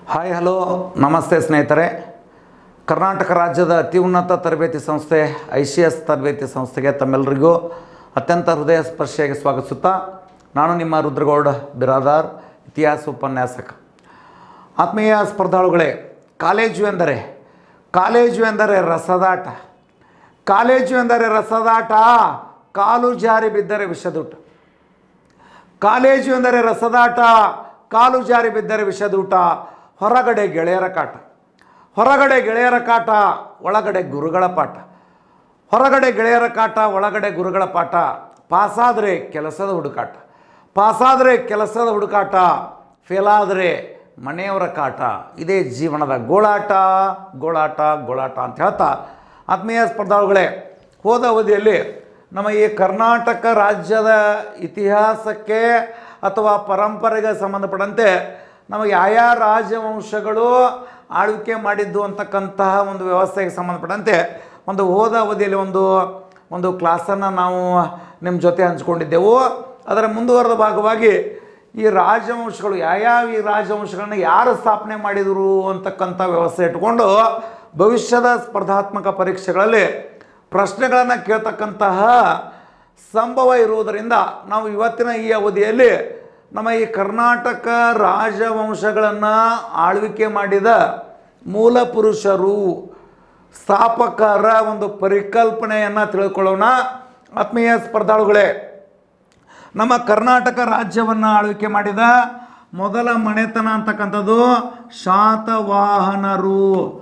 hi hello ನಮಸ್ತೆ ಸ್ನೇಹಿತರೆ ಕರ್ನಾಟಕ ರಾಜ್ಯದ ಅತಿ ಉನ್ನತ ತರಬೇತಿ ಸಂಸ್ಥೆ ಐ ಸಿ ಎಸ್ ತರಬೇತಿ ಸಂಸ್ಥೆಗೆ ತಮ್ಮೆಲ್ಲರಿಗೂ ಅತ್ಯಂತ ಹೃದಯ ಸ್ಪರ್ಶಿಯಾಗಿ ಸ್ವಾಗತಿಸುತ್ತಾ ನಾನು ನಿಮ್ಮ ರುದ್ರಗೌಡ ಬಿರಾದಾರ್ ಇತಿಹಾಸ ಉಪನ್ಯಾಸಕ ಆತ್ಮೀಯ ಸ್ಪರ್ಧಾಳುಗಳೇ ಕಾಲೇಜು ಎಂದರೆ ಕಾಲೇಜು ಎಂದರೆ ರಸದಾಟ ಕಾಲೇಜು ಎಂದರೆ ರಸದಾಟ ಕಾಲು ಜಾರಿ ಬಿದ್ದರೆ ವಿಷದುಟ ಕಾಲೇಜು ಎಂದರೆ ರಸದಾಟ ಕಾಲು ಜಾರಿ ಬಿದ್ದರೆ ವಿಷದೂಟ ಹೊರಗಡೆ ಗೆಳೆಯರ ಕಾಟ ಹೊರಗಡೆ ಗೆಳೆಯರ ಕಾಟ ಒಳಗಡೆ ಗುರುಗಳ ಪಾಠ ಹೊರಗಡೆ ಗೆಳೆಯರ ಕಾಟ ಒಳಗಡೆ ಗುರುಗಳ ಪಾಠ ಪಾಸಾದರೆ ಕೆಲಸದ ಹುಡುಕಾಟ ಪಾಸಾದರೆ ಕೆಲಸದ ಹುಡುಕಾಟ ಫೇಲಾದರೆ ಮನೆಯವರ ಕಾಟ ಇದೇ ಜೀವನದ ಗೋಳಾಟ ಗೋಳಾಟ ಗೋಳಾಟ ಅಂತ ಹೇಳ್ತಾ ಆತ್ಮೀಯ ಸ್ಪರ್ಧಾಳುಗಳೇ ಹೋದ ಅವಧಿಯಲ್ಲಿ ನಮ್ಮ ಈ ಕರ್ನಾಟಕ ರಾಜ್ಯದ ಇತಿಹಾಸಕ್ಕೆ ಅಥವಾ ಪರಂಪರೆಗೆ ಸಂಬಂಧಪಟ್ಟಂತೆ ನಮಗೆ ಯಾವ ರಾಜವಂಶಗಳು ಆಳ್ವಿಕೆ ಮಾಡಿದ್ದು ಅಂತಕ್ಕಂತಹ ಒಂದು ವ್ಯವಸ್ಥೆಗೆ ಸಂಬಂಧಪಟ್ಟಂತೆ ಒಂದು ಹೋದ ಅವಧಿಯಲ್ಲಿ ಒಂದು ಒಂದು ಕ್ಲಾಸನ್ನು ನಾವು ನಿಮ್ಮ ಜೊತೆ ಹಂಚ್ಕೊಂಡಿದ್ದೆವು ಅದರ ಮುಂದುವರೆದ ಭಾಗವಾಗಿ ಈ ರಾಜವಂಶಗಳು ಯಾವ್ಯಾವ ಈ ರಾಜವಂಶಗಳನ್ನ ಯಾರು ಸ್ಥಾಪನೆ ಮಾಡಿದರು ಅಂತಕ್ಕಂಥ ವ್ಯವಸ್ಥೆ ಇಟ್ಕೊಂಡು ಭವಿಷ್ಯದ ಸ್ಪರ್ಧಾತ್ಮಕ ಪರೀಕ್ಷೆಗಳಲ್ಲಿ ಪ್ರಶ್ನೆಗಳನ್ನು ಕೇಳ್ತಕ್ಕಂತಹ ಸಂಭವ ಇರುವುದರಿಂದ ನಾವು ಇವತ್ತಿನ ಈ ಅವಧಿಯಲ್ಲಿ ನಮ್ಮ ಈ ಕರ್ನಾಟಕ ರಾಜವಂಶಗಳನ್ನು ಆಳ್ವಿಕೆ ಮಾಡಿದ ಮೂಲ ಪುರುಷರು ಸ್ಥಾಪಕರ ಒಂದು ಪರಿಕಲ್ಪನೆಯನ್ನು ತಿಳ್ಕೊಳ್ಳೋಣ ಆತ್ಮೀಯ ಸ್ಪರ್ಧಾಳುಗಳೇ ನಮ್ಮ ಕರ್ನಾಟಕ ರಾಜ್ಯವನ್ನು ಆಳ್ವಿಕೆ ಮಾಡಿದ ಮೊದಲ ಮನೆತನ ಅಂತಕ್ಕಂಥದ್ದು ಶಾತವಾಹನರು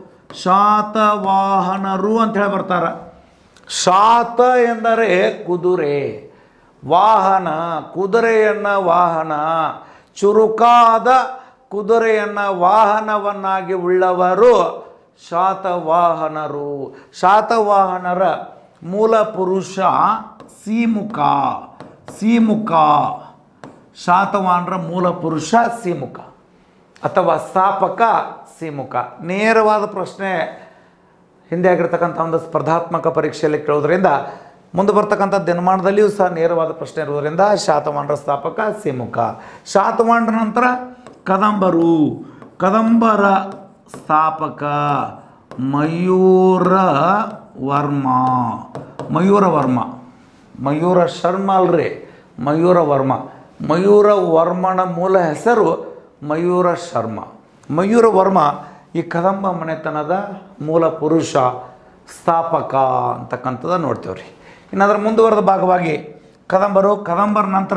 ಶಾತವಾಹನರು ಅಂತ ಹೇಳಿ ಬರ್ತಾರೆ ಶಾತ ಎಂದರೆ ಕುದುರೆ ವಾಹನ ಕುದುರೆಯನ್ನು ವಾಹನ ಚುರುಕಾದ ಕುದುರೆಯನ್ನು ವಾಹನವನ್ನಾಗಿ ಉಳ್ಳವರು ಶಾತವಾಹನರು ಶಾತವಾಹನರ ಮೂಲ ಪುರುಷ ಸೀಮುಖ ಸೀಮುಖ ಶಾತವಾಹನರ ಮೂಲ ಪುರುಷ ಸೀಮುಖ ಅಥವಾ ಸ್ಥಾಪಕ ಸೀಮುಖ ನೇರವಾದ ಪ್ರಶ್ನೆ ಹಿಂದೆ ಆಗಿರ್ತಕ್ಕಂಥ ಒಂದು ಸ್ಪರ್ಧಾತ್ಮಕ ಪರೀಕ್ಷೆಯಲ್ಲಿ ಕೇಳೋದ್ರಿಂದ ಮುಂದೆ ಬರ್ತಕ್ಕಂಥ ದಿನಮಾನದಲ್ಲಿಯೂ ಸಹ ನೇರವಾದ ಪ್ರಶ್ನೆ ಇರೋದರಿಂದ ಶಾತವಾಹನರ ಸ್ಥಾಪಕ ಸಿಮುಖ ಶಾತವಾಹನರ ನಂತರ ಕದಂಬರು ಕದಂಬರ ಸ್ಥಾಪಕ ಮಯೂರ ವರ್ಮ ಮಯೂರ ವರ್ಮ ಮಯೂರ ಶರ್ಮ ಅಲ್ರಿ ಮಯೂರ ವರ್ಮ ಮಯೂರ ವರ್ಮನ ಮೂಲ ಹೆಸರು ಮಯೂರ ಶರ್ಮ ಮಯೂರ ವರ್ಮ ಈ ಕದಂಬ ಮನೆತನದ ಮೂಲ ಪುರುಷ ಸ್ಥಾಪಕ ಅಂತಕ್ಕಂಥದ್ದು ನೋಡ್ತೇವೆ ರೀ ಇನ್ನು ಅದರ ಮುಂದುವರೆದ ಭಾಗವಾಗಿ ಕದಂಬರು ಕದಂಬರ ನಂತರ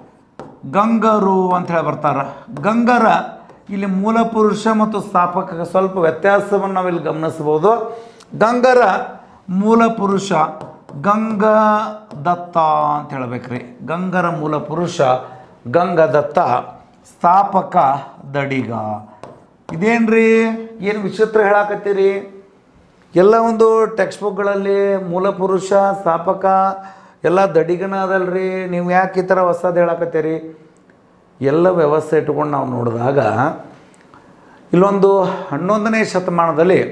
ಗಂಗರು ಅಂತ ಹೇಳಿ ಬರ್ತಾರೆ ಗಂಗರ ಇಲ್ಲಿ ಮೂಲ ಪುರುಷ ಮತ್ತು ಸ್ಥಾಪಕ ಸ್ವಲ್ಪ ವ್ಯತ್ಯಾಸವನ್ನು ನಾವಿಲ್ಲಿ ಗಮನಿಸ್ಬೋದು ಗಂಗರ ಮೂಲ ಪುರುಷ ಗಂಗ ದತ್ತ ಅಂತ ಹೇಳ್ಬೇಕ್ರಿ ಗಂಗರ ಮೂಲ ಪುರುಷ ಗಂಗದತ್ತ ಸ್ಥಾಪಕ ದಡಿಗ ಇದೇನ್ರಿ ಏನು ವಿಚಿತ್ರ ಹೇಳಾಕತ್ತೀರಿ ಎಲ್ಲ ಒಂದು ಟೆಕ್ಸ್ಟ್ ಬುಕ್ಗಳಲ್ಲಿ ಮೂಲ ಪುರುಷ ಸ್ಥಾಪಕ ಎಲ್ಲ ದಡಿಗನ ಅದಲ್ರಿ ನೀವು ಯಾಕೆ ಈ ಥರ ಹೊಸದು ಹೇಳಾಕತ್ತೀರಿ ಎಲ್ಲ ವ್ಯವಸ್ಥೆ ಇಟ್ಕೊಂಡು ನಾವು ನೋಡಿದಾಗ ಇಲ್ಲೊಂದು ಹನ್ನೊಂದನೇ ಶತಮಾನದಲ್ಲಿ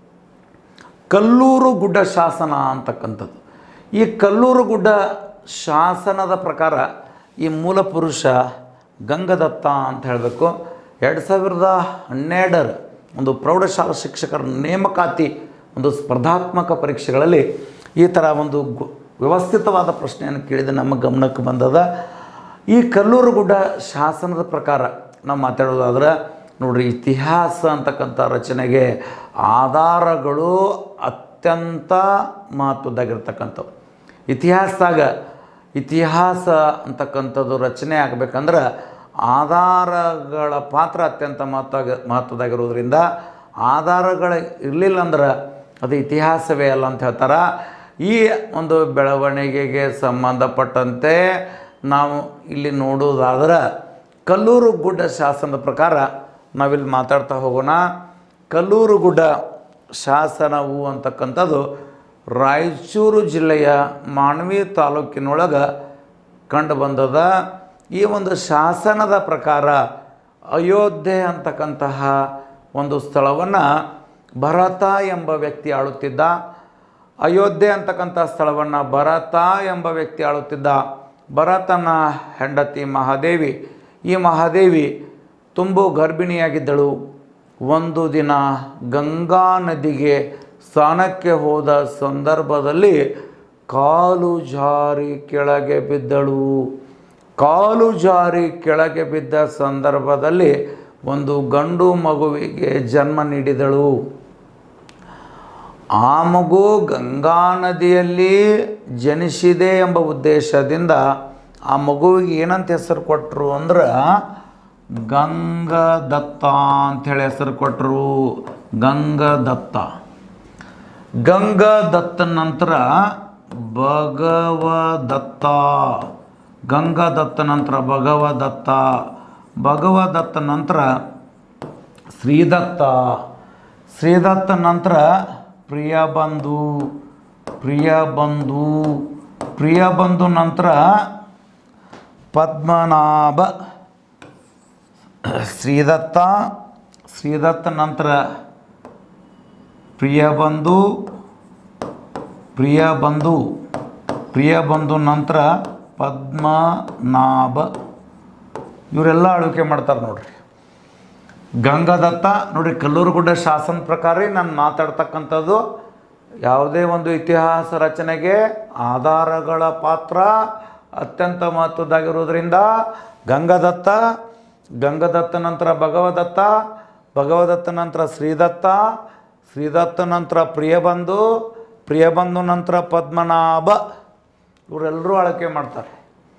ಕಲ್ಲೂರು ಗುಡ್ಡ ಶಾಸನ ಅಂತಕ್ಕಂಥದ್ದು ಈ ಕಲ್ಲೂರು ಗುಡ್ಡ ಶಾಸನದ ಪ್ರಕಾರ ಈ ಮೂಲ ಪುರುಷ ಗಂಗದತ್ತ ಅಂತ ಹೇಳಬೇಕು ಎರಡು ಸಾವಿರದ ಹನ್ನೆರಡರ ಒಂದು ಪ್ರೌಢಶಾಲಾ ಶಿಕ್ಷಕರ ನೇಮಕಾತಿ ಒಂದು ಸ್ಪರ್ಧಾತ್ಮಕ ಪರೀಕ್ಷೆಗಳಲ್ಲಿ ಈ ಥರ ಒಂದು ಗು ವ್ಯವಸ್ಥಿತವಾದ ಪ್ರಶ್ನೆಯನ್ನು ಕೇಳಿದ ನಮ್ಮ ಗಮನಕ್ಕೆ ಬಂದದ ಈ ಕಲ್ಲೂರು ಗುಡ್ಡ ಶಾಸನದ ಪ್ರಕಾರ ನಾವು ಮಾತಾಡೋದಾದ್ರೆ ನೋಡ್ರಿ ಇತಿಹಾಸ ಅಂತಕ್ಕಂಥ ರಚನೆಗೆ ಆಧಾರಗಳು ಅತ್ಯಂತ ಮಹತ್ವದ್ದಾಗಿರ್ತಕ್ಕಂಥವು ಇತಿಹಾಸದಾಗ ಇತಿಹಾಸ ಅಂತಕ್ಕಂಥದ್ದು ರಚನೆ ಆಗಬೇಕಂದ್ರೆ ಆಧಾರಗಳ ಪಾತ್ರ ಅತ್ಯಂತ ಮಹತ್ವ ಮಹತ್ವದಾಗಿರೋದ್ರಿಂದ ಆಧಾರಗಳು ಇರಲಿಲ್ಲ ಅಂದ್ರೆ ಅದು ಇತಿಹಾಸವೇ ಅಲ್ಲ ಅಂತ ಹೇಳ್ತಾರೆ ಈ ಒಂದು ಬೆಳವಣಿಗೆಗೆ ಸಂಬಂಧಪಟ್ಟಂತೆ ನಾವು ಇಲ್ಲಿ ನೋಡೋದಾದ್ರೆ ಕಲ್ಲೂರು ಗುಡ್ಡ ಶಾಸನದ ಪ್ರಕಾರ ನಾವಿಲ್ಲಿ ಮಾತಾಡ್ತಾ ಹೋಗೋಣ ಕಲ್ಲೂರು ಗುಡ್ಡ ಶಾಸನವು ಅಂತಕ್ಕಂಥದ್ದು ರಾಯಚೂರು ಜಿಲ್ಲೆಯ ಮಾನ್ವಿ ತಾಲೂಕಿನೊಳಗೆ ಕಂಡು ಬಂದದ ಈ ಒಂದು ಶಾಸನದ ಪ್ರಕಾರ ಅಯೋಧ್ಯೆ ಅಂತಕ್ಕಂತಹ ಒಂದು ಸ್ಥಳವನ್ನು ಭರತ ಎಂಬ ವ್ಯಕ್ತಿ ಆಳುತ್ತಿದ್ದ ಅಯೋಧ್ಯೆ ಅಂತಕ್ಕಂಥ ಸ್ಥಳವನ್ನು ಭರತ ಎಂಬ ವ್ಯಕ್ತಿ ಆಳುತ್ತಿದ್ದ ಭರತನ ಹೆಂಡತಿ ಮಹಾದೇವಿ ಈ ಮಹಾದೇವಿ ತುಂಬು ಗರ್ಭಿಣಿಯಾಗಿದ್ದಳು ಒಂದು ದಿನ ಗಂಗಾ ನದಿಗೆ ಸ್ನಾನಕ್ಕೆ ಹೋದ ಸಂದರ್ಭದಲ್ಲಿ ಕಾಲು ಜಾರಿ ಕೆಳಗೆ ಬಿದ್ದಳು ಕಾಲು ಜಾರಿ ಕೆಳಗೆ ಬಿದ್ದ ಸಂದರ್ಭದಲ್ಲಿ ಒಂದು ಗಂಡು ಮಗುವಿಗೆ ಜನ್ಮ ನೀಡಿದಳು ಆ ಮಗು ಗಂಗಾ ನದಿಯಲ್ಲಿ ಜನಿಸಿದೆ ಎಂಬ ಉದ್ದೇಶದಿಂದ ಆ ಮಗುವಿಗೆ ಏನಂತ ಹೆಸರು ಕೊಟ್ಟರು ಅಂದ್ರೆ ಗಂಗದತ್ತ ಅಂಥೇಳಿ ಹೆಸರು ಕೊಟ್ಟರು ಗಂಗದತ್ತ ಗಂಗದತ್ತ ನಂತರ ಭಗವದತ್ತ ಗಂಗದತ್ತ ನಂತರ ಭಗವದತ್ತ ಭಗವದತ್ತ ನಂತರ ಶ್ರೀದತ್ತ ಶ್ರೀದತ್ತ ನಂತರ ಪ್ರಿಯಬಂಧು ಪ್ರಿಯಬಂಧು ಪ್ರಿಯಬಂಧು ನಂತರ ಪದ್ಮನಾಭ ಶ್ರೀದತ್ತ ಶ್ರೀದತ್ತ ನಂತರ ಪ್ರಿಯಬಂಧು ಪ್ರಿಯಬಂಧು ಪ್ರಿಯಬಂಧು ನಂತರ ಪದ್ಮನಾಭ ಇವರೆಲ್ಲ ಆಳ್ವಿಕೆ ಮಾಡ್ತಾರೆ ನೋಡ್ರಿ ಗಂಗಾದತ್ತ ನೋಡ್ರಿ ಕಲ್ಲೂರುಗುಡ್ಡ ಶಾಸನ ಪ್ರಕಾರ ನಾನು ಮಾತಾಡ್ತಕ್ಕಂಥದ್ದು ಯಾವುದೇ ಒಂದು ಇತಿಹಾಸ ರಚನೆಗೆ ಆಧಾರಗಳ ಪಾತ್ರ ಅತ್ಯಂತ ಮಹತ್ವದ್ದಾಗಿರೋದ್ರಿಂದ ಗಂಗಾದತ್ತ ಗಂಗಾದತ್ತ ನಂತರ ಭಗವದತ್ತ ಭಗವದತ್ತ ನಂತರ ಶ್ರೀದತ್ತ ಶ್ರೀದತ್ತ ನಂತರ ಪ್ರಿಯಬಂಧು ಪ್ರಿಯಬಂಧು ನಂತರ ಪದ್ಮನಾಭ ಇವರೆಲ್ಲರೂ ಆಳ್ವಿಕೆ ಮಾಡ್ತಾರೆ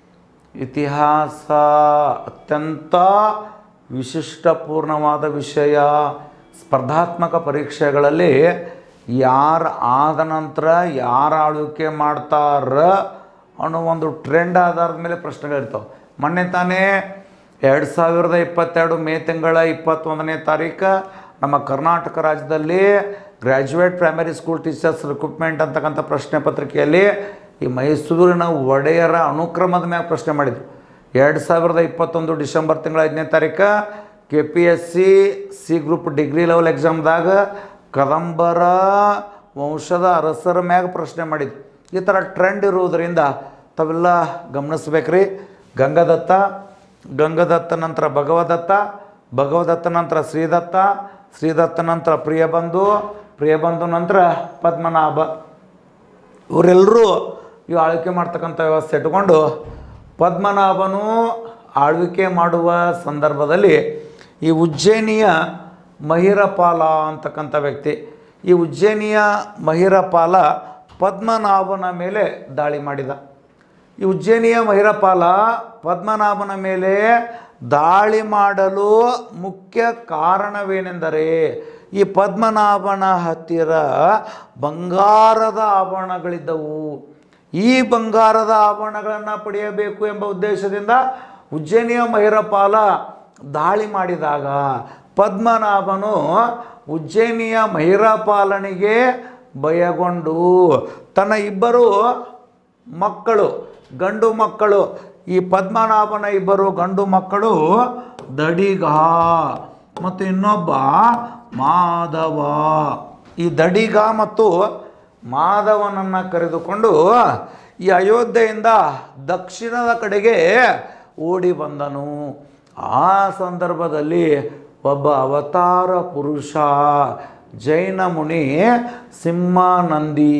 ಇತಿಹಾಸ ಅತ್ಯಂತ ವಿಶಿಷ್ಟಪೂರ್ಣವಾದ ವಿಷಯ ಸ್ಪರ್ಧಾತ್ಮಕ ಪರೀಕ್ಷೆಗಳಲ್ಲಿ ಯಾರು ಆದ ನಂತರ ಯಾರು ಆಳ್ವಿಕೆ ಮಾಡ್ತಾರ ಅನ್ನೋ ಒಂದು ಟ್ರೆಂಡ್ ಆಧಾರದ ಮೇಲೆ ಪ್ರಶ್ನೆಗಳಿರ್ತಾವೆ ಮೊನ್ನೆ ತಾನೇ ಎರಡು ಸಾವಿರದ ಇಪ್ಪತ್ತೆರಡು ಮೇ ತಿಂಗಳ ಇಪ್ಪತ್ತೊಂದನೇ ತಾರೀಕು ನಮ್ಮ ಕರ್ನಾಟಕ ರಾಜ್ಯದಲ್ಲಿ graduate primary school teachers recruitment ಅಂತಕ್ಕಂಥ ಪ್ರಶ್ನೆ ಪತ್ರಿಕೆಯಲ್ಲಿ ಈ ಮೈಸೂರಿನ ಒಡೆಯರ ಅನುಕ್ರಮದ ಮ್ಯಾಗ ಪ್ರಶ್ನೆ ಮಾಡಿದರು ಎರಡು ಸಾವಿರದ ಇಪ್ಪತ್ತೊಂದು ಡಿಸೆಂಬರ್ ತಿಂಗಳ ಐದನೇ ತಾರೀಕು K P S C C group degree level ಎಕ್ಸಾಮ್ದಾಗ ಕದಂಬರ ವಂಶದ ಅರಸರ ಮ್ಯಾಗ ಪ್ರಶ್ನೆ ಮಾಡಿದ್ರು ಈ ಥರ ಟ್ರೆಂಡ್ ಇರುವುದರಿಂದ ತಾವೆಲ್ಲ ಗಮನಿಸ್ಬೇಕ್ರಿ ಗಂಗಾದತ್ತ ಗಂಗಾದತ್ತ ನಂತರ ಭಗವದತ್ತ ಭಗವದತ್ತ ನಂತರ ಶ್ರೀದತ್ತ ಶ್ರೀದತ್ತ ನಂತರ ಪ್ರಿಯಬಂಧು ಪ್ರಿಯಬಂಧು ನಂತರ ಪದ್ಮನಾಭ ಇವರೆಲ್ಲರೂ ಇವು ಆಳ್ವಿಕೆ ಮಾಡ್ತಕ್ಕಂಥ ವ್ಯವಸ್ಥೆ ಇಟ್ಕೊಂಡು ಪದ್ಮನಾಭನು ಆಳ್ವಿಕೆ ಮಾಡುವ ಸಂದರ್ಭದಲ್ಲಿ ಈ ಉಜ್ಜಯಿನಿಯ ಮಹಿರಪಾಲ ಅಂತಕ್ಕಂಥ ವ್ಯಕ್ತಿ ಈ ಉಜ್ಜಯಿನಿಯ ಮಹಿರಪಾಲ ಪದ್ಮನಾಭನ ಮೇಲೆ ದಾಳಿ ಮಾಡಿದ ಈ ಉಜ್ಜಯಿನಿಯ ಮಹಿರಪಾಲ ಪದ್ಮನಾಭನ ಮೇಲೆ ದಾಳಿ ಮಾಡಲು ಮುಖ್ಯ ಕಾರಣವೇನೆಂದರೆ ಈ ಪದ್ಮನಾಭನ ಹತ್ತಿರ ಬಂಗಾರದ ಆಭರಣಗಳಿದ್ದವು ಈ ಬಂಗಾರದ ಆಭರಣಗಳನ್ನು ಪಡೆಯಬೇಕು ಎಂಬ ಉದ್ದೇಶದಿಂದ ಉಜ್ಜಯಿನಿಯ ಮಹಿರಪಾಲ ದಾಳಿ ಮಾಡಿದಾಗ ಪದ್ಮನಾಭನು ಉಜ್ಜಯಿನಿಯ ಮಹಿರಪಾಲನಿಗೆ ಭಯಗೊಂಡು ತನ್ನ ಇಬ್ಬರು ಮಕ್ಕಳು ಗಂಡು ಮಕ್ಕಳು ಈ ಪದ್ಮನಾಭನ ಇಬ್ಬರು ಗಂಡು ಮಕ್ಕಳು ದಡಿಗ ಮತ್ತು ಇನ್ನೊಬ್ಬ ಮಾಧವ ಈ ದಡಿಗ ಮತ್ತು ಮಾಧವನನ್ನು ಕರೆದುಕೊಂಡು ಈ ಅಯೋಧ್ಯೆಯಿಂದ ದಕ್ಷಿಣದ ಕಡೆಗೆ ಓಡಿ ಬಂದನು ಆ ಸಂದರ್ಭದಲ್ಲಿ ಒಬ್ಬ ಅವತಾರ ಪುರುಷ ಜೈನ ಮುನಿ ಸಿಂಹಾನಂದಿ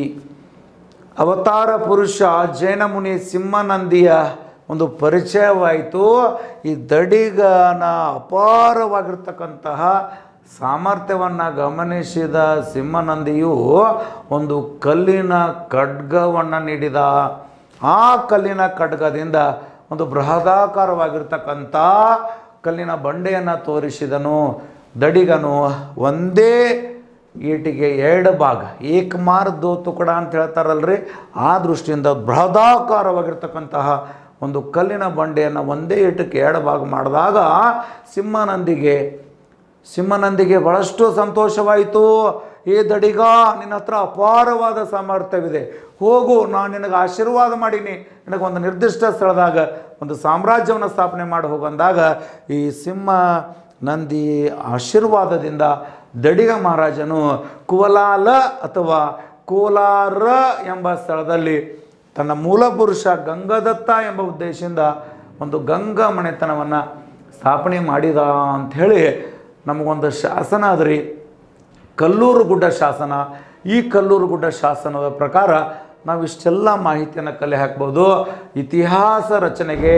ಅವತಾರ ಪುರುಷ ಜೈನ ಮುನಿ ಸಿಂಹನಂದಿಯ ಒಂದು ಪರಿಚಯವಾಯಿತು ಈ ದಡಿಗನ ಅಪಾರವಾಗಿರ್ತಕ್ಕಂತಹ ಸಾಮರ್ಥ್ಯವನ್ನು ಗಮನಿಸಿದ ಸಿಂಹನಂದಿಯು ಒಂದು ಕಲ್ಲಿನ ಖಡ್ಗವನ್ನು ನೀಡಿದ ಆ ಕಲ್ಲಿನ ಖಡ್ಗದಿಂದ ಒಂದು ಬೃಹದಾಕಾರವಾಗಿರ್ತಕ್ಕಂಥ ಕಲ್ಲಿನ ಬಂಡೆಯನ್ನು ತೋರಿಸಿದನು ದಡಿಗನು ಒಂದೇ ಈಟಿಗೆ ಎರಡು ಭಾಗ ಏಕಮಾರ್ ದೋ ತುಕಡ ಅಂತ ಹೇಳ್ತಾರಲ್ರಿ ಆ ದೃಷ್ಟಿಯಿಂದ ಬೃಹದಾಕಾರವಾಗಿರ್ತಕ್ಕಂತಹ ಒಂದು ಕಲ್ಲಿನ ಬಂಡೆಯನ್ನು ಒಂದೇ ಈಟಕ್ಕೆ ಎರಡು ಭಾಗ ಮಾಡಿದಾಗ ಸಿಂಹನಂದಿಗೆ ಸಿಂಹನಂದಿಗೆ ಬಹಳಷ್ಟು ಸಂತೋಷವಾಯಿತು ಏ ದಡಿಗ ನಿನ್ನ ಹತ್ರ ಅಪಾರವಾದ ಸಾಮರ್ಥ್ಯವಿದೆ ಹೋಗು ನಾನು ನಿನಗೆ ಆಶೀರ್ವಾದ ಮಾಡೀನಿ ನಿನಗೆ ಒಂದು ನಿರ್ದಿಷ್ಟ ಸ್ಥಳದಾಗ ಒಂದು ಸಾಮ್ರಾಜ್ಯವನ್ನು ಸ್ಥಾಪನೆ ಮಾಡಿ ಹೋಗಂದಾಗ ಈ ಸಿಂಹ ನಂದಿ ಆಶೀರ್ವಾದದಿಂದ ದಡಿಗ ಮಹಾರಾಜನು ಕುವಲಾಲ ಅಥವಾ ಕೋಲಾರ ಎಂಬ ಸ್ಥಳದಲ್ಲಿ ತನ್ನ ಮೂಲ ಪುರುಷ ಗಂಗದತ್ತ ಎಂಬ ಉದ್ದೇಶದಿಂದ ಒಂದು ಗಂಗಾ ಮನೆತನವನ್ನು ಸ್ಥಾಪನೆ ಮಾಡಿದ ಅಂಥೇಳಿ ನಮಗೊಂದು ಶಾಸನ ಅದ್ರಿ ಕಲ್ಲೂರು ಗುಡ್ಡ ಶಾಸನ ಈ ಕಲ್ಲೂರು ಗುಡ್ಡ ಶಾಸನದ ಪ್ರಕಾರ ನಾವು ಇಷ್ಟೆಲ್ಲ ಮಾಹಿತಿಯನ್ನು ಕಲೆ ಹಾಕ್ಬೋದು ಇತಿಹಾಸ ರಚನೆಗೆ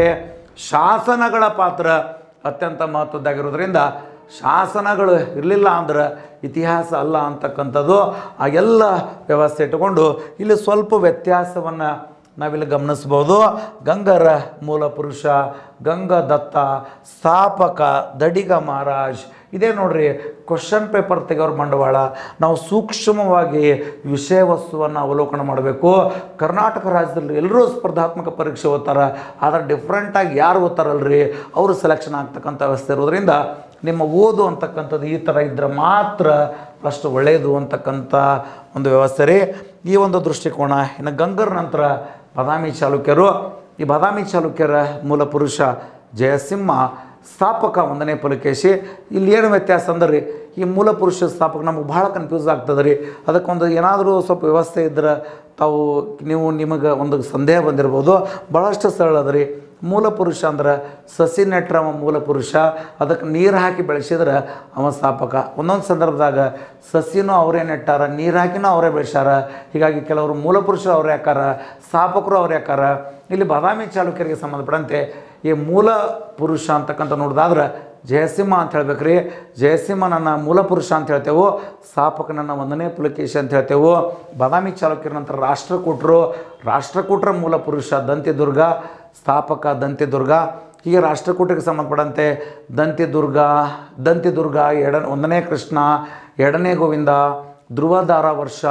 ಶಾಸನಗಳ ಪಾತ್ರ ಅತ್ಯಂತ ಮಹತ್ವದ್ದಾಗಿರೋದ್ರಿಂದ ಶಾಸನಗಳು ಇರಲಿಲ್ಲ ಅಂದ್ರೆ ಇತಿಹಾಸ ಅಲ್ಲ ಅಂತಕ್ಕಂಥದ್ದು ಆ ಎಲ್ಲ ವ್ಯವಸ್ಥೆ ಇಟ್ಟುಕೊಂಡು ಇಲ್ಲಿ ಸ್ವಲ್ಪ ವ್ಯತ್ಯಾಸವನ್ನು ನಾವಿಲ್ಲಿ ಗಮನಿಸ್ಬೋದು ಗಂಗರ ಮೂಲ ಪುರುಷ ಗಂಗದತ್ತ ಸ್ಥಾಪಕ ದಡಿಗ ಮಹಾರಾಜ್ ಇದೇ ನೋಡ್ರಿ ಕ್ವಶನ್ ಪೇಪರ್ ತೆಗೆಯೋರು ಬಂಡವಾಳ ನಾವು ಸೂಕ್ಷ್ಮವಾಗಿ ವಿಷಯ ವಸ್ತುವನ್ನು ಅವಲೋಕನ ಮಾಡಬೇಕು ಕರ್ನಾಟಕ ರಾಜ್ಯದಲ್ಲಿ ಎಲ್ಲರೂ ಸ್ಪರ್ಧಾತ್ಮಕ ಪರೀಕ್ಷೆ ಓದ್ತಾರೆ ಆದರೆ ಡಿಫ್ರೆಂಟಾಗಿ ಯಾರು ಓದ್ತಾರಲ್ರಿ ಅವರು ಸೆಲೆಕ್ಷನ್ ಆಗ್ತಕ್ಕಂಥ ವ್ಯವಸ್ಥೆ ಇರೋದ್ರಿಂದ ನಿಮ್ಮ ಓದು ಅಂತಕ್ಕಂಥದ್ದು ಈ ಥರ ಇದ್ದರೆ ಮಾತ್ರ ಅಷ್ಟು ಒಳ್ಳೆಯದು ಅಂತಕ್ಕಂಥ ಒಂದು ವ್ಯವಸ್ಥೆ ರೀ ಈ ಒಂದು ದೃಷ್ಟಿಕೋನ ಇನ್ನು ಗಂಗರ ನಂತರ ಬಾದಾಮಿ ಚಾಲುಕ್ಯರು ಈ ಬಾದಾಮಿ ಚಾಲುಕ್ಯರ ಮೂಲ ಪುರುಷ ಜಯಸಿಂಹ ಸ್ಥಾಪಕ ಒಂದನೇ ಪುಲಕೇಶಿ ಇಲ್ಲಿ ಏನು ವ್ಯತ್ಯಾಸ ಅಂದ್ರೆ ರೀ ಈ ಮೂಲ ಪುರುಷ ಸ್ಥಾಪಕ ನಮಗೆ ಭಾಳ ಕನ್ಫ್ಯೂಸ್ ಆಗ್ತದೆ ರೀ ಅದಕ್ಕೊಂದು ಏನಾದರೂ ಸ್ವಲ್ಪ ವ್ಯವಸ್ಥೆ ಇದ್ರೆ ತಾವು ನೀವು ನಿಮಗೆ ಒಂದು ಸಂದೇಹ ಬಂದಿರ್ಬೋದು ಭಾಳಷ್ಟು ಸರಳ ಅದ ರೀ ಮೂಲ ಪುರುಷ ಅಂದ್ರೆ ಸಸಿ ನೆಟ್ರ ಅವ ಮೂಲ ಪುರುಷ ಅದಕ್ಕೆ ನೀರು ಹಾಕಿ ಬೆಳೆಸಿದ್ರೆ ಅವ ಸ್ಥಾಪಕ ಒಂದೊಂದು ಸಂದರ್ಭದಾಗ ಸಸಿನೂ ಅವರೇ ನೆಟ್ಟಾರ ನೀರು ಹಾಕಿನೂ ಅವರೇ ಬೆಳೆಸ್ಯಾರ ಹೀಗಾಗಿ ಕೆಲವರು ಮೂಲ ಪುರುಷರು ಅವರೇ ಹಾಕಾರ ಸ್ಥಾಪಕರು ಅವರೇ ಹಾಕಾರ ಇಲ್ಲಿ ಬಾದಾಮಿ ಚಾಲುಕ್ಯರಿಗೆ ಸಂಬಂಧಪಟ್ಟಂತೆ ಈ ಮೂಲ ಪುರುಷ ಅಂತಕ್ಕಂಥ ನೋಡಿದಾದ್ರೆ ಜಯಸಿಂಹ ಅಂತ ಹೇಳ್ಬೇಕ್ರಿ ಜಯಸಿಂಹ ನನ್ನ ಮೂಲ ಪುರುಷ ಅಂತ ಹೇಳ್ತೇವೆ ಸ್ಥಾಪಕ ನನ್ನ ಒಂದನೇ ಪುಲಕೇಶಿ ಅಂತ ಹೇಳ್ತೇವೆ ಬಾದಾಮಿ ಚಾಲುಕ್ಯರ ನಂತರ ರಾಷ್ಟ್ರಕೂಟರು ರಾಷ್ಟ್ರಕೂಟರ ಮೂಲ ಪುರುಷ ದಂತಿದುರ್ಗ ಸ್ಥಾಪಕ ದಂತಿದುರ್ಗ ಹೀಗೆ ರಾಷ್ಟ್ರಕೂಟಕ್ಕೆ ಸಂಬಂಧಪಟ್ಟಂತೆ ದಂತಿದುರ್ಗ ದಂತಿದುರ್ಗ ಎಡ ಒಂದನೇ ಕೃಷ್ಣ ಎರಡನೇ ಗೋವಿಂದ ಧ್ರುವದಾರ ವರ್ಷ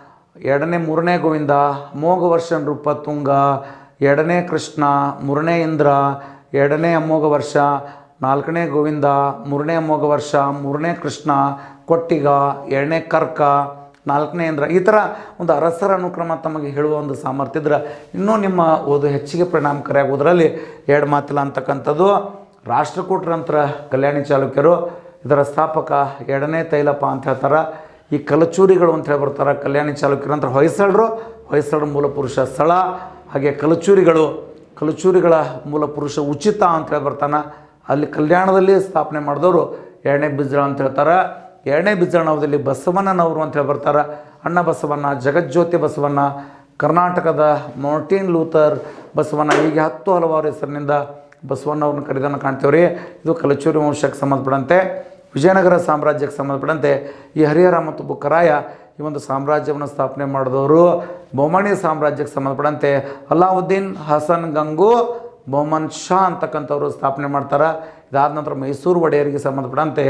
ಎರಡನೇ ಮೂರನೇ ಗೋವಿಂದ ಅಮೋಘ ವರ್ಷ ನೃಪತುಂಗ ಎರಡನೇ ಕೃಷ್ಣ ಮೂರನೇ ಇಂದ್ರ ಎರಡನೇ ಅಮೋಘ ವರ್ಷ ನಾಲ್ಕನೇ ಗೋವಿಂದ ಮೂರನೇ ಅಮೋಘ ವರ್ಷ ಮೂರನೇ ಕೃಷ್ಣ ಕೊಟ್ಟಿಗ ಎರಡನೇ ಕರ್ಕ ನಾಲ್ಕನೇ ಇಂದ್ರ ಈ ಥರ ಒಂದು ಅರಸರ ಅನುಕ್ರಮ ತಮಗೆ ಹೇಳುವ ಒಂದು ಸಾಮರ್ಥ್ಯ ಇದ್ರೆ ಇನ್ನೂ ನಿಮ್ಮ ಓದು ಹೆಚ್ಚಿಗೆ ಪರಿಣಾಮಕಾರಿಯಾಗುವುದರಲ್ಲಿ ಎರಡು ಮಾತಿಲ್ಲ ಅಂತಕ್ಕಂಥದ್ದು ರಾಷ್ಟ್ರಕೂಟರ ನಂತರ ಕಲ್ಯಾಣಿ ಚಾಲುಕ್ಯರು ಇದರ ಸ್ಥಾಪಕ ಎರಡನೇ ತೈಲಪ್ಪ ಅಂತ ಹೇಳ್ತಾರೆ ಈ ಕಲಚೂರಿಗಳು ಅಂತ ಹೇಳಿ ಬರ್ತಾರೆ ಕಲ್ಯಾಣಿ ಚಾಲುಕ್ಯರ ನಂತರ ಹೊಯ್ಸಳರು ಹೊಯ್ಸಳರ ಮೂಲ ಪುರುಷ ಸ್ಥಳ ಹಾಗೆ ಕಲಚೂರಿಗಳು ಕಲಚೂರಿಗಳ ಮೂಲ ಪುರುಷ ಉಚಿತ ಅಂತ ಹೇಳಿ ಬರ್ತಾನೆ ಅಲ್ಲಿ ಕಲ್ಯಾಣದಲ್ಲಿ ಸ್ಥಾಪನೆ ಮಾಡಿದವರು ಎರಡನೇ ಬಿಜ್ಜಳ ಅಂತ ಹೇಳ್ತಾರೆ ಎರಡನೇ ಬಿಜ್ಜಳನವದಲ್ಲಿ ಬಸವಣ್ಣನವರು ಅಂತ ಹೇಳಿ ಬರ್ತಾರೆ ಅಣ್ಣ ಬಸವಣ್ಣ ಜಗಜ್ಯೋತಿ ಬಸವಣ್ಣ ಕರ್ನಾಟಕದ ಮಾರ್ಟಿನ್ ಲೂಥರ್ ಬಸವಣ್ಣ ಹೀಗೆ ಹತ್ತು ಹಲವಾರು ಹೆಸರಿನಿಂದ ಬಸವಣ್ಣವ್ರನ್ನ ಕರೆದನ್ನು ಕಾಣ್ತೇವೆ ರೀ ಇದು ಕಲಚೂರಿ ವಂಶಕ್ಕೆ ಸಂಬಂಧಪಟ್ಟಂತೆ ವಿಜಯನಗರ ಸಾಮ್ರಾಜ್ಯಕ್ಕೆ ಸಂಬಂಧಪಟ್ಟಂತೆ ಈ ಹರಿಹರ ಮತ್ತು ಬುಕ್ಕರಾಯ ಈ ಒಂದು ಸಾಮ್ರಾಜ್ಯವನ್ನು ಸ್ಥಾಪನೆ ಮಾಡಿದವರು ಬೊಮ್ಮಣಿ ಸಾಮ್ರಾಜ್ಯಕ್ಕೆ ಸಂಬಂಧಪಟ್ಟಂತೆ ಅಲಾವುದ್ದೀನ್ ಹಸನ್ ಗಂಗು ಬೊಮ್ಮನ್ ಶಾ ಅಂತಕ್ಕಂಥವ್ರು ಸ್ಥಾಪನೆ ಮಾಡ್ತಾರೆ ಇದಾದ ನಂತರ ಮೈಸೂರು ಒಡೆಯರಿಗೆ ಸಂಬಂಧಪಟ್ಟಂತೆ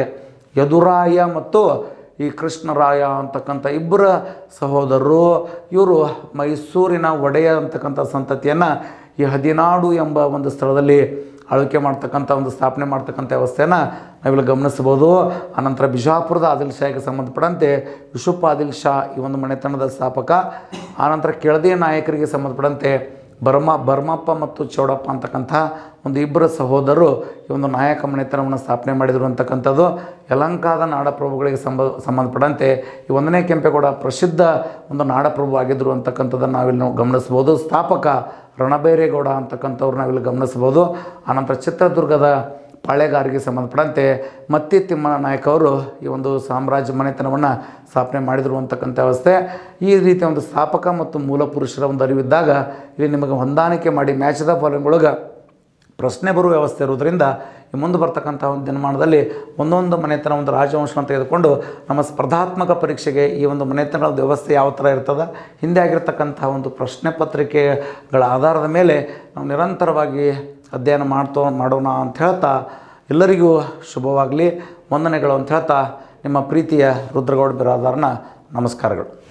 ಯದುರಾಯ ಮತ್ತು ಈ ಕೃಷ್ಣರಾಯ ಅಂತಕ್ಕಂಥ ಇಬ್ಬರ ಸಹೋದರರು ಇವರು ಮೈಸೂರಿನ ಒಡೆಯ ಅಂತಕ್ಕಂಥ ಸಂತತಿಯನ್ನು ಈ ಹದಿನಾಡು ಎಂಬ ಒಂದು ಸ್ಥಳದಲ್ಲಿ ಆಳ್ವಿಕೆ ಮಾಡ್ತಕ್ಕಂಥ ಒಂದು ಸ್ಥಾಪನೆ ಮಾಡ್ತಕ್ಕಂಥ ವ್ಯವಸ್ಥೆಯನ್ನು ನಾವಿಲ್ಲಿ ಗಮನಿಸ್ಬೋದು ಆನಂತರ ಬಿಜಾಪುರದ ಆದಿಲ್ ಶಾಹಿಗೆ ಸಂಬಂಧಪಟ್ಟಂತೆ ಯುಸುಫ್ ಆದಿಲ್ ಶಾ ಈ ಒಂದು ಮನೆತನದ ಸ್ಥಾಪಕ ಆನಂತರ ಕೆಳದಿ ನಾಯಕರಿಗೆ ಸಂಬಂಧಪಟ್ಟಂತೆ ಬರ್ಮ ಬರ್ಮಪ್ಪ ಮತ್ತು ಚೌಡಪ್ಪ ಅಂತಕ್ಕಂಥ ಒಂದು ಇಬ್ಬರು ಸಹೋದರರು ಈ ಒಂದು ನಾಯಕ ಮನೆತನವನ್ನು ಸ್ಥಾಪನೆ ಮಾಡಿದರು ಅಂತಕ್ಕಂಥದ್ದು ಯಲಂಕಾದ ನಾಡಪ್ರಭುಗಳಿಗೆ ಸಂಬ ಸಂಬಂಧಪಟ್ಟಂತೆ ಈ ಒಂದನೇ ಕೆಂಪೇಗೌಡ ಪ್ರಸಿದ್ಧ ಒಂದು ನಾಡಪ್ರಭು ಆಗಿದ್ದರು ಅಂತಕ್ಕಂಥದ್ದನ್ನು ನಾವಿಲ್ಲಿ ನಾವು ಗಮನಿಸ್ಬೋದು ಸ್ಥಾಪಕ ರಣಬೈರೇಗೌಡ ಅಂತಕ್ಕಂಥವ್ರು ನಾವಿಲ್ಲಿ ಗಮನಿಸ್ಬೋದು ಆನಂತರ ಚಿತ್ರದುರ್ಗದ ಪಾಳೆಗಾರಿಗೆ ಸಂಬಂಧಪಟ್ಟಂತೆ ಮತ್ತಿ ತಿಮ್ಮನ ನಾಯಕ ಅವರು ಈ ಒಂದು ಸಾಮ್ರಾಜ್ಯ ಮನೆತನವನ್ನು ಸ್ಥಾಪನೆ ಮಾಡಿದರು ಅಂತಕ್ಕಂಥ ವ್ಯವಸ್ಥೆ ಈ ರೀತಿಯ ಒಂದು ಸ್ಥಾಪಕ ಮತ್ತು ಮೂಲ ಪುರುಷರ ಒಂದು ಅರಿವಿದ್ದಾಗ ಇಲ್ಲಿ ನಿಮಗೆ ಹೊಂದಾಣಿಕೆ ಮಾಡಿ ಮ್ಯಾಚದ ಫಾಲೋಯಿಂಗ್ ಪ್ರಶ್ನೆ ಬರುವ ವ್ಯವಸ್ಥೆ ಇರೋದ್ರಿಂದ ಈ ಮುಂದೆ ಬರ್ತಕ್ಕಂಥ ಒಂದು ದಿನಮಾನದಲ್ಲಿ ಒಂದೊಂದು ಮನೆತನ ಒಂದು ರಾಜವಂಶವನ್ನು ತೆಗೆದುಕೊಂಡು ನಮ್ಮ ಸ್ಪರ್ಧಾತ್ಮಕ ಪರೀಕ್ಷೆಗೆ ಈ ಒಂದು ಮನೆತನದ ವ್ಯವಸ್ಥೆ ಯಾವ ಥರ ಇರ್ತದೆ ಹಿಂದೆ ಆಗಿರ್ತಕ್ಕಂಥ ಒಂದು ಪ್ರಶ್ನೆ ಪತ್ರಿಕೆಗಳ ಆಧಾರದ ಮೇಲೆ ನಾವು ನಿರಂತರವಾಗಿ ಅಧ್ಯಯನ ಮಾಡ್ತೋ ಮಾಡೋಣ ಅಂತ ಹೇಳ್ತಾ ಎಲ್ಲರಿಗೂ ಶುಭವಾಗಲಿ ವಂದನೆಗಳು ಅಂತ ಹೇಳ್ತಾ ನಿಮ್ಮ ಪ್ರೀತಿಯ ರುದ್ರಗೌಡ ಬಿರಾದಾರನ ನಮಸ್ಕಾರಗಳು